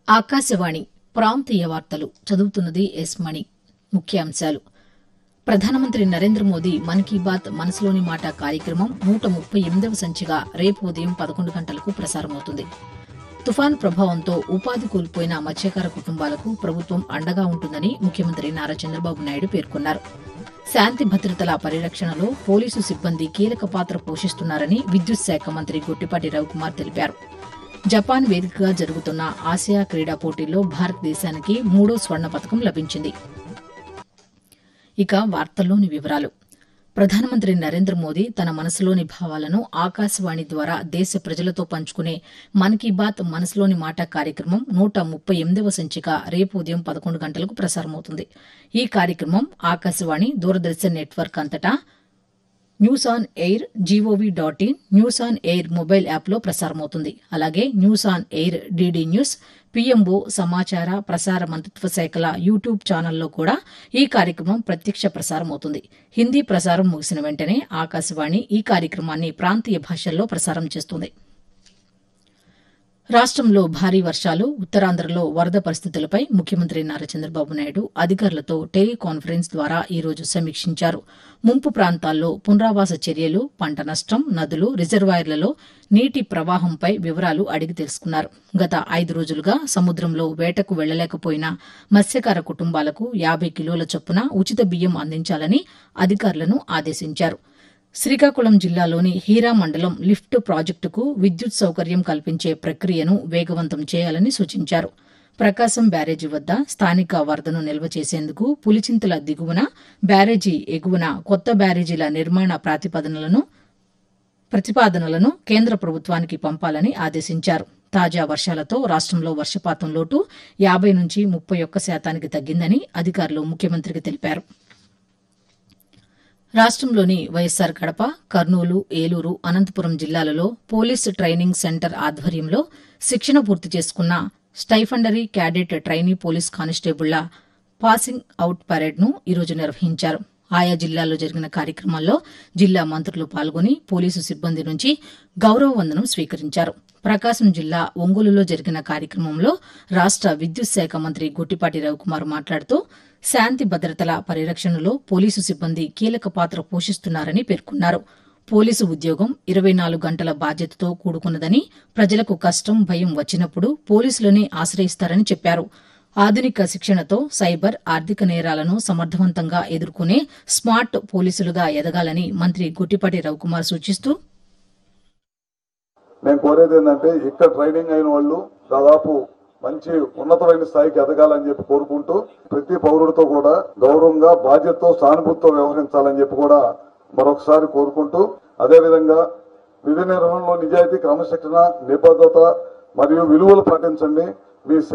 ఆకాశవాణి ప్రాంతీయ వార్తలు చదువుతున్నది ఎస్ మణి ముఖ్యాంశాలు ప్రధానమంత్రి నరేంద్ర మోదీ మన్ కీ బాత్ మనసులోని మాట కార్యక్రమం నూట ముప్పై ఎనిమిదవ సంచిగా రేపు ఉదయం పదకొండు గంటలకు ప్రసారమవుతుంది తుఫాన్ ప్రభావంతో ఉపాధి కోల్పోయిన మత్స్యకార కుటుంబాలకు ప్రభుత్వం అండగా ఉంటుందని ముఖ్యమంత్రి నారా చంద్రబాబు నాయుడు పేర్కొన్నారు శాంతి భద్రతల పరిరక్షణలో పోలీసు సిబ్బంది కీలక పాత్ర పోషిస్తున్నారని విద్యుత్ శాఖ మంత్రి గొట్టిపాటి రవికుమార్ తెలిపారు జపాన్ వేదికగా జరుగుతున్న ఆసియా క్రీడా పోటీల్లో భారతదేశానికి మూడో స్వర్ణ పథకం లభించింది ఇక వార్తల్లోని వివరాలు ప్రధానమంత్రి నరేంద్ర మోదీ తన మనసులోని భావాలను ఆకాశవాణి ద్వారా దేశ ప్రజలతో పంచుకునే మన్ కీ బాత్ మనసులోని మాట కార్యక్రమం నూట ముప్పై ఎనిమిదవ సంచిక రేపు ఉదయం పదకొండు గంటలకు ప్రసారమవుతుంది ఈ కార్యక్రమం ఆకాశవాణి దూరదర్శన్ నెట్వర్క్ అంతటా news on air gov dot in news on air mobile యాప్లో ప్రసారమవుతుంది అలాగే news on air DD news PMO సమాచార ప్రసార మంత్రిత్వ శాఖల యూట్యూబ్ ఛానల్లో కూడా ఈ కార్యక్రమం ప్రత్యక్ష ప్రసారం అవుతుంది హిందీ ప్రసారం ముగిసిన వెంటనే ఆకాశవాణి ఈ కార్యక్రమాన్ని ప్రాంతీయ భాషల్లో ప్రసారం చేస్తుంది రాష్టంలో భారీ వర్షాలు ఉత్తరాంధ్రలో వరద పరిస్థితులపై ముఖ్యమంత్రి నారా చంద్రబాబు నాయుడు అధికారులతో టెలికాన్ఫరెన్స్ ద్వారా ఈ రోజు సమీక్షించారు ముంపు ప్రాంతాల్లో పునరావాస చర్యలు పంట నష్టం నదులు రిజర్వాయర్లలో నీటి ప్రవాహంపై వివరాలు అడిగి తెలుసుకున్నారు గత ఐదు రోజులుగా సముద్రంలో వేటకు వెళ్లలేకపోయిన మత్స్యకార కుటుంబాలకు యాబై కిలోల చొప్పున ఉచిత బియ్యం అందించాలని అధికారులను ఆదేశించారు శ్రీకాకుళం జిల్లాలోని హీరా మండలం లిఫ్ట్ ప్రాజెక్టుకు విద్యుత్ సౌకర్యం కల్పించే ప్రక్రియను వేగవంతం చేయాలని సూచించారు ప్రకాశం బ్యారేజీ వద్ద స్థానిక వరదను నిల్వ చేసేందుకు పులిచింతల దిగువన బ్యారేజీ ఎగువన కొత్త బ్యారేజీల నిర్మాణ ప్రాతిపదనలను ప్రతిపాదనలను కేంద్ర ప్రభుత్వానికి పంపాలని ఆదేశించారు తాజా వర్షాలతో రాష్టంలో వర్షపాతం లోటు యాబై నుంచి ముప్పై ఒక్క శాతానికి తగ్గిందని అధికారులు ముఖ్యమంత్రికి తెలిపారు రాష్టంలోని వైఎస్సార్ కడప కర్నూలు ఏలూరు అనంతపురం జిల్లాలలో పోలీస్ ట్రైనింగ్ సెంటర్ ఆధ్వర్యంలో శిక్షణ పూర్తి చేసుకున్న స్టైఫండరీ క్యాడెట్ ట్రైనీ పోలీస్ కానిస్టేబుళ్ల పాసింగ్ అవుట్ పరేడ్ను ఈరోజు నిర్వహించారు ఆయా జిల్లాల్లో జరిగిన కార్యక్రమాల్లో జిల్లా మంత్రులు పాల్గొని పోలీసు సిబ్బంది నుంచి గౌరవ వందనం స్వీకరించారు ప్రకాశం జిల్లా ఒంగోలులో జరిగిన కార్యక్రమంలో రాష్ట విద్యుత్ శాఖ మంత్రి గొట్టిపాటి రవికుమార్ మాట్లాడుతూ శాంతి భద్రతల పరిరక్షణలో పోలీసు సిబ్బంది కీలక పాత్ర పోషిస్తున్నారని పేర్కొన్నారు పోలీసు ఉద్యోగం ఇరవై నాలుగు గంటల బాధ్యతతో కూడుకున్నదని ప్రజలకు కష్టం భయం వచ్చినప్పుడు పోలీసులనే ఆశ్రయిస్తారని చెప్పారు ఆధునిక శిక్షణతో సైబర్ ఆర్థిక నేరాలను సమర్థవంతంగా ఎదుర్కొనే స్మార్ట్ పోలీసులుగా ఎదగాలని మంత్రి గుట్టిపాటి రవికుమార్ సూచిస్తూ నేను కోరేది ఏంటంటే ఇక్కడ ట్రైనింగ్ అయిన వాళ్ళు దాదాపు మంచి ఉన్నతమైన స్థాయికి ఎదగాలని చెప్పి కోరుకుంటూ ప్రతి పౌరుడితో కూడా గౌరవంగా బాధ్యతతో సానుభూతితో వ్యవహరించాలని చెప్పి కూడా మరొకసారి కోరుకుంటూ అదేవిధంగా విధి నిర్వహణలో నిజాయితీ క్రమశిక్షణ నిబద్ధత మరియు విలువలు పాటించండి మీ